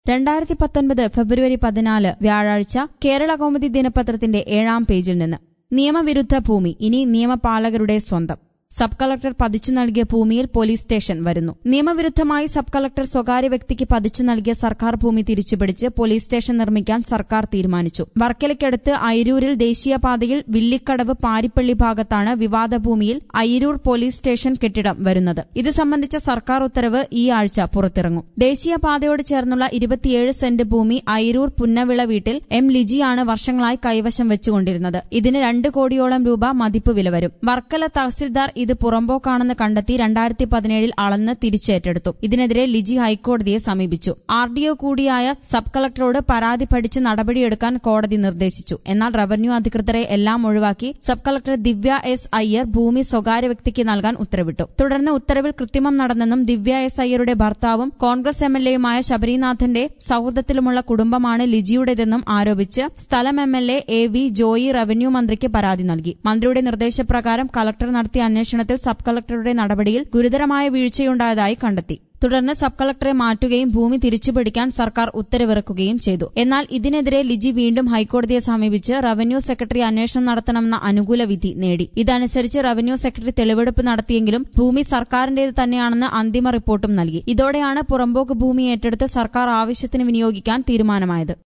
രണ്ടായിരത്തി പത്തൊൻപത് ഫെബ്രുവരി പതിനാല് വ്യാഴാഴ്ച കേരള കൗമുദി ദിനപത്രത്തിന്റെ ഏഴാം പേജിൽ നിന്ന് നിയമവിരുദ്ധ ഭൂമി ഇനി നിയമപാലകരുടെ സ്വന്തം സബ് കളക്ടർ പതിച്ചു നൽകിയ ഭൂമിയിൽ പോലീസ് സ്റ്റേഷൻ വരുന്നു നിയമവിരുദ്ധമായി സബ് കളക്ടർ സ്വകാര്യ വ്യക്തിക്ക് പതിച്ചു നൽകിയ സർക്കാർ ഭൂമി തിരിച്ചുപിടിച്ച് പോലീസ് സ്റ്റേഷൻ നിർമ്മിക്കാൻ സർക്കാർ തീരുമാനിച്ചു വർക്കലയ്ക്കടുത്ത് അയിരൂരിൽ ദേശീയപാതയിൽ വില്ലിക്കടവ് പാരിപ്പള്ളി ഭാഗത്താണ് വിവാദ ഭൂമിയിൽ അയിരൂർ പോലീസ് സ്റ്റേഷൻ കെട്ടിടം വരുന്നത് ഇത് സംബന്ധിച്ച സർക്കാർ ഉത്തരവ് ഈ ആഴ്ച പുറത്തിറങ്ങും ദേശീയപാതയോട് ചേർന്നുള്ള ഇരുപത്തിയേഴ് സെന്റ് ഭൂമി അയിരൂർ പുന്നവിള വീട്ടിൽ എം ലിജിയാണ് വർഷങ്ങളായി കൈവശം വെച്ചുകൊണ്ടിരുന്നത് ഇതിന് രണ്ട് കോടിയോളം രൂപ മതിപ്പ് വില വരും വർക്കല തഹസിൽദാർ ഇത് പുറമ്പോക്കാണെന്ന് കണ്ടെത്തി രണ്ടായിരത്തി പതിനേഴിൽ അളന്ന് തിരിച്ചേറ്റെടുത്തു ഇതിനെതിരെ ലിജി ഹൈക്കോടതിയെ സമീപിച്ചു ആർ ഡി ഒ കൂടിയായ സബ് കളക്ടറോട് പരാതി പഠിച്ച് നടപടിയെടുക്കാൻ കോടതി നിർദ്ദേശിച്ചു എന്നാൽ റവന്യൂ അധികൃതരെ എല്ലാം ഒഴിവാക്കി sub collector Divya S Iyer ഭൂമി സ്വകാര്യ വ്യക്തിക്ക് നൽകാൻ ഉത്തരവിട്ടു തുടർന്ന് ഉത്തരവിൽ കൃത്രിമം നടന്നെന്നും ദിവ്യ എസ് അയ്യരുടെ ഭർത്താവും കോൺഗ്രസ് എം എൽ എയുമായ ശബരിനാഥന്റെ സൌഹൃദത്തിലുമുള്ള കുടുംബമാണ് ലിജിയുടേതെന്നും ആരോപിച്ച് സ്ഥലം M L A A V Joy revenue മന്ത്രിക്ക് പരാതി നൽകി മന്ത്രിയുടെ നിർദ്ദേശപ്രകാരം കളക്ടർ നടത്തിയ അന്വേഷണത്തിൽ സബ് കളക്ടറുടെ നടപടിയിൽ ഗുരുതരമായ വീഴ്ചയുണ്ടായതായി കണ്ടെത്തി തുടർന്ന് സബ് കളക്ടറെ മാറ്റുകയും ഭൂമി തിരിച്ചുപിടിക്കാൻ സർക്കാർ ഉത്തരവിറക്കുകയും ചെയ്തു എന്നാൽ ഇതിനെതിരെ ലിജി വീണ്ടും ഹൈക്കോടതിയെ സമീപിച്ച് റവന്യൂ സെക്രട്ടറി അന്വേഷണം നടത്തണമെന്ന അനുകൂല വിധി നേടി ഇതനുസരിച്ച് റവന്യൂ സെക്രട്ടറി തെളിവെടുപ്പ് നടത്തിയെങ്കിലും ഭൂമി സർക്കാരിന്റേത് തന്നെയാണെന്ന് അന്തിമ റിപ്പോർട്ടും നൽകി ഇതോടെയാണ് പുറമ്പോക്ക് ഭൂമി ഏറ്റെടുത്ത് സർക്കാർ ആവശ്യത്തിന് വിനിയോഗിക്കാൻ തീരുമാനമായത്